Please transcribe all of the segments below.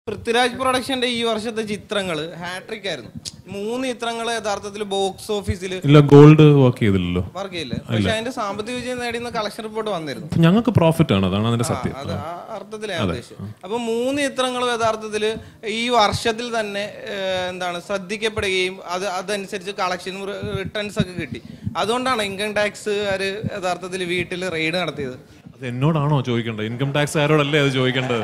പൃഥ്വിരാജ് പ്രൊഡക്ഷന്റെ ഈ വർഷത്തെ ചിത്രങ്ങൾ ഹാട്രിക് ആയിരുന്നു മൂന്ന് ചിത്രങ്ങൾ യഥാർത്ഥത്തിൽ ബോക്സ് ഓഫീസിൽ ഇല്ല ഗോൾഡ് വർക്ക് ചെയ്തില്ലല്ലോ വർക്ക് ചെയ്യില്ല പക്ഷെ അതിന്റെ സാമ്പത്തിക വിജയം നേടിയെന്ന കളക്ഷൻ റിപ്പോർട്ട് വന്നിരുന്നു അപ്പൊ ഞങ്ങൾക്ക് പ്രോഫിറ്റ് ആണ് അതാണ് അതിന്റെ സത്യം അത് ആ അർത്ഥത്തിലാണ് ഉദ്ദേശിച്ചത് അപ്പൊ മൂന്ന് ചിത്രങ്ങളും യഥാർത്ഥത്തിൽ ഈ വർഷത്തിൽ തന്നെ ഏഹ്, എന്താണ് ശ്രദ്ധിക്കപ്പെടുകയും അത് അതനുസരിച്ച് കളക്ഷൻ റിട്ടേൺസ് ഒക്കെ കിട്ടി അതുകൊണ്ടാണ് ഇൻകം ടാക്സ് യഥാർത്ഥത്തിൽ വീട്ടിൽ റെയ്ഡ് നടത്തിയത് അത് എന്നോടാണോ ചോദിക്കേണ്ടത് ഇൻകം ടാക്സ് ആരോടല്ലേ അത് ചോദിക്കേണ്ടത്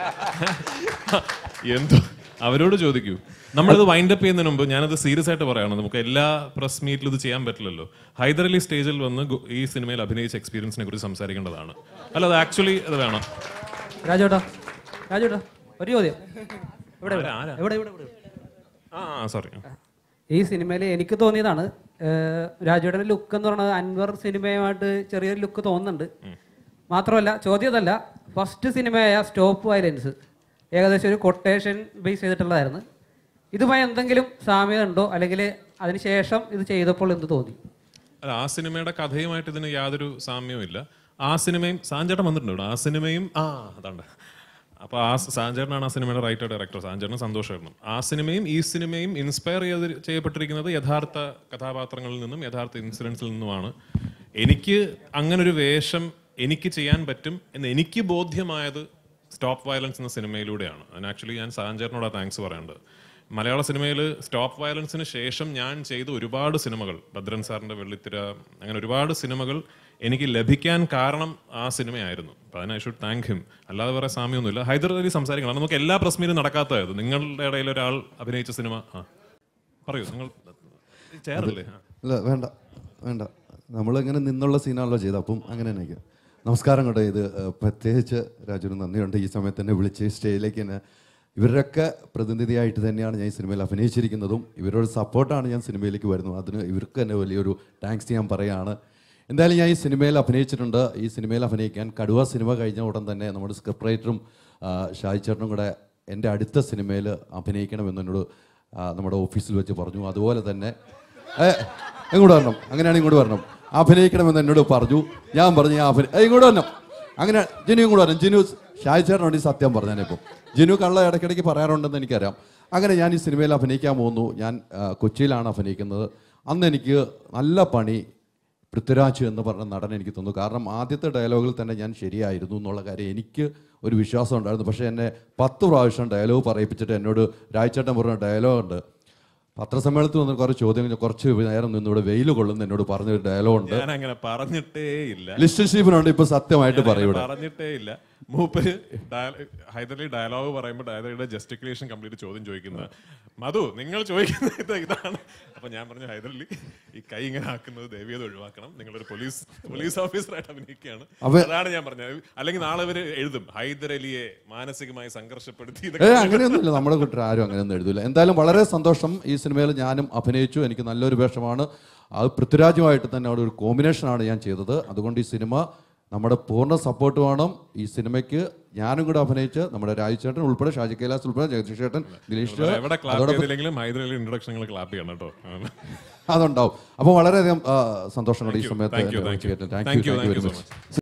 എന്തോ അവരോട് ചോദിക്കൂ നമ്മളിത് വൈൻഡ് അപ്പ് ചെയ്യുന്നതിന് മുമ്പ് ഞാനത് സീരിയസ് ആയിട്ട് പറയാണ് നമുക്ക് എല്ലാ പ്രസ് മീറ്റിലും ഇത് ചെയ്യാൻ പറ്റില്ലല്ലോ ഹൈദർ അലി സ്റ്റേജിൽ വന്ന് ഗു- ഈ സിനിമയിൽ അഭിനയിച്ച എക്സ്പീരിയൻസിനെ കുറിച്ച് സംസാരിക്കേണ്ടതാണ് അല്ല അത് ആക്ച്വലി അത് വേണം രാജേട്ടാ രാജേട്ടാ ഒരു ചോദ്യം ഇവിടെ ഇവിടെ. ആരാ? ഇവിടെ ഇവിടെ ഇവിടെ ആ സോറി ഈ സിനിമയിൽ എനിക്ക് തോന്നിയതാണ് ഏഹ്, രാജേട്ടൻ്റെ ലുക്ക് എന്ന് പറയുന്നത് അൻവർ സിനിമയുമായിട്ട് ചെറിയൊരു ലുക്ക് തോന്നുന്നുണ്ട് മാത്രമല്ല ചോദ്യം അതല്ല ഫസ്റ്റ് സിനിമയായ സ്റ്റോപ്പ് വയലൻസ് ഏകദേശം ഒരു കൊട്ടേഷൻ ബേസ് ചെയ്തിട്ടുള്ളതായിരുന്നു ഇതുമായി എന്തെങ്കിലും സാമ്യത ഉണ്ടോ അല്ലെങ്കിൽ അതിനുശേഷം ഇത് ചെയ്തപ്പോൾ എന്ത് തോന്നി അല്ല ആ സിനിമയുടെ കഥയുമായിട്ട് ഇതിന് യാതൊരു സാമ്യവും ഇല്ല ആ സിനിമയും സാഞ്ചേട്ടൻ വന്നിട്ടുണ്ട് ഇവിടെ ആ സിനിമയും ആ അതാണ്ട് അപ്പൊ ആ സ- സാഞ്ചേട്ടനാണ് ആ സിനിമയുടെ റൈറ്റർ ഡയറക്ടർ സാഞ്ചേട്ടന് സന്തോഷമായിരുന്നു ആ സിനിമയും ഈ സിനിമയും ഇൻസ്പയർ ചെയ്ത് ചെയ്യപ്പെട്ടിരിക്കുന്നത് യഥാർത്ഥ കഥാപാത്രങ്ങളിൽ നിന്നും യഥാർത്ഥ ഇൻസിഡൻസിൽ നിന്നുമാണ് എനിക്ക് അങ്ങനൊരു വേഷം എനിക്ക് ചെയ്യാൻ പറ്റും എന്ന് എനിക്ക് ബോധ്യമായത് സ്റ്റോപ്പ് വയലൻസ് എന്ന സിനിമയിലൂടെയാണ് അതിന് ആക്ച്വലി ഞാൻ സാഞ്ചേട്ടനോട് താങ്ക്സ് പറയേണ്ടത് മലയാള സിനിമയിൽ സ്റ്റോപ്പ് വയലൻസിന് ശേഷം ഞാൻ ചെയ്ത ഒരുപാട് സിനിമകൾ ഭദ്രൻ സാറിന്റെ വെള്ളിത്തിര അങ്ങനെ ഒരുപാട് സിനിമകൾ എനിക്ക് ലഭിക്കാൻ കാരണം ആ സിനിമയായിരുന്നു അപ്പൊ അതിന് ഐ ഷുഡ് താങ്ക് ഹിം അല്ലാതെ വേറെ സാമ്യമൊന്നുമില്ല ഹൈദർ അലി സംസാരിക്കണം അത് നമുക്ക് എല്ലാ പ്രസ് മീറ്റും നടക്കാത്തതായത് നിങ്ങളുടെ ഇടയിൽ ഒരാൾ അഭിനയിച്ച സിനിമ ആ പറയൂ നിങ്ങൾ ചേരല്ലേ ആ. ഇല്ല വേണ്ട വേണ്ട നമ്മളിങ്ങനെ നിന്നുള്ള സീനാണല്ലോ ചെയ്തത് അപ്പം അങ്ങനെ തന്നെ ആയിരിക്കും. നമസ്കാരം കേട്ടോ ഇത് ഏഹ്, പ്രത്യേകിച്ച് രാജുവിന് നന്ദിയുണ്ട് ഈ സമയത്ത് തന്നെ വിളിച്ച് സ്റ്റേജിലേക്ക് തന്നെ ഇവരുടെയൊക്കെ പ്രതിനിധിയായിട്ട് തന്നെയാണ് ഞാൻ ഈ സിനിമയിൽ അഭിനയിച്ചിരിക്കുന്നതും ഇവരുടെ സപ്പോർട്ടാണ് ഞാൻ സിനിമയിലേക്ക് വരുന്നത് അതിന് ഇവർക്ക് തന്നെ വലിയൊരു താങ്ക്സ് ഞാൻ പറയുകയാണ് എന്തായാലും ഞാൻ ഈ സിനിമയിൽ അഭിനയിച്ചിട്ടുണ്ട് ഈ സിനിമയിൽ അഭിനയിക്കാൻ കടുവ സിനിമ കഴിഞ്ഞ ഉടൻ തന്നെ നമ്മുടെ സ്ക്രിപ്റ്റ് റൈറ്ററും ഷാജി ചേട്ടനും കൂടെ എൻ്റെ അടുത്ത സിനിമയിൽ അഭിനയിക്കണമെന്ന് എന്നോട് ആ, നമ്മുടെ ഓഫീസിൽ വെച്ച് പറഞ്ഞു അതുപോലെ തന്നെ ഏ, ഇങ്ങോട്ട് വരണം അങ്ങനെയാണ് ഇങ്ങോട്ട് വരണം അഭിനയിക്കണമെന്ന് എന്നോട് പറഞ്ഞു ഞാൻ പറഞ്ഞു ഞാൻ അഭിനയ ഏ, ഇങ്ങോട്ട് വരണം അങ്ങനെ ജിനു ഇങ്ങോട്ട് വരണം ജിനു ഷാജി ചേട്ടനോട് ഈ സത്യം പറഞ്ഞാനിപ്പോൾ ജിനു കള്ള ഇടയ്ക്കിടയ്ക്ക് പറയാറുണ്ടെന്ന് എനിക്കറിയാം അങ്ങനെ ഞാൻ ഈ സിനിമയിൽ അഭിനയിക്കാൻ പോകുന്നു ഞാൻ ആ, കൊച്ചിയിലാണ് അഭിനയിക്കുന്നത് അന്ന് എനിക്ക് നല്ല പണി പൃഥ്വിരാജ് എന്ന് പറഞ്ഞ നടൻ എനിക്ക് തോന്നുന്നു കാരണം ആദ്യത്തെ ഡയലോഗിൽ തന്നെ ഞാൻ ശരിയായിരുന്നു എന്നുള്ള കാര്യം എനിക്ക് ഒരു വിശ്വാസം ഉണ്ടായിരുന്നു പക്ഷേ എന്നെ പത്ത് പ്രാവശ്യം ഡയലോഗ് പറയിപ്പിച്ചിട്ട് എന്നോട് രാജചേട്ടൻ പറഞ്ഞ ഡയലോഗ് ഉണ്ട് പത്രസമ്മേളനത്തിൽ വന്ന് കുറച്ച് ചോദ്യങ്ങൾ കുറച്ച് നേരം നിന്ന് ഇവിടെ വെയിൽ കൊള്ളുന്ന എന്നോട് പറഞ്ഞൊരു ഡയലോഗ് ഉണ്ട് ഞാൻ അങ്ങനെ പറഞ്ഞിട്ടേ ഇല്ല ലിസ്റ്റ് സ്റ്റീഫനുണ്ട് ഇപ്പൊ സത്യമായിട്ട് പറയും ഇവിടെ പറഞ്ഞിട്ടേ ഇല്ല മൂപ്പര് ഡയ- ഹൈദരലി ഡയലോഗ് പറയുമ്പോൾ ഹൈദരലിയുടെ ജസ്റ്റിക്കുലേഷൻ കംപ്ലീറ്റ് ചോദ്യം ചോദിക്കുന്നത് മധു നിങ്ങൾ ചോദിക്കുന്നത് ഇത് ഇതാണ് അപ്പൊ ഞാൻ പറഞ്ഞു ഹൈദരലി ഈ കൈ ഇങ്ങനെ ആക്കുന്നത് ദേവിയത് ഒഴിവാക്കണം നിങ്ങളൊരു പോലീസ് പോലീസ് ഓഫീസറായിട്ട് അഭിനയിക്കുകയാണ് അപ്പൊ- അതാണ് ഞാൻ പറഞ്ഞത് അല്ലെങ്കിൽ നാളെ ഇവര് എഴുതും ഹൈദരലിയെ മാനസികമായി സംഘർഷപ്പെടുത്തി ഏ ഇതൊക്കെ അങ്ങനെയൊന്നുമില്ല നമ്മുടെ കൂട്ടർ ആരും അങ്ങനെയൊന്നും എഴുതില്ല എന്തായാലും വളരെ സന്തോഷം ഈ സിനിമയിൽ ഞാനും അഭിനയിച്ചു എനിക്ക് നല്ലൊരു വേഷമാണ് അത് പൃഥ്വിരാജുമായിട്ട് തന്നെ അവിടെ ഒരു കോമ്പിനേഷനാണ് ഞാൻ ചെയ്തത് അതുകൊണ്ട് ഈ സിനിമ നമ്മുടെ പൂർണ്ണ സപ്പോർട്ട് വേണം ഈ സിനിമയ്ക്ക് ഞാനും കൂടെ അഭിനയിച്ച് നമ്മുടെ രാജുചേട്ടൻ ഉൾപ്പെടെ ഷാജി കൈലാസ് ഉൾപ്പെടെ ജഗദീഷ് ചേട്ടൻ ദിലീഷ് എവിടെ ക്ലാപ്പ് ചെയ്തില്ലെങ്കിലും ഹൈദരലി ഇൻട്രൊഡക്ഷൻ ക്ലാപ്പ് ചെയ്യണം കേട്ടോ അതുണ്ടാവും അപ്പോൾ വളരെയധികം ആ, സന്തോഷം കൂടെ ഈ Thank you, സമയത്ത് thank you, എന്നെ thank you. വിളിച്ച് കയറ്റാൻ. Thank Thank you, you, thank you thank very you so much.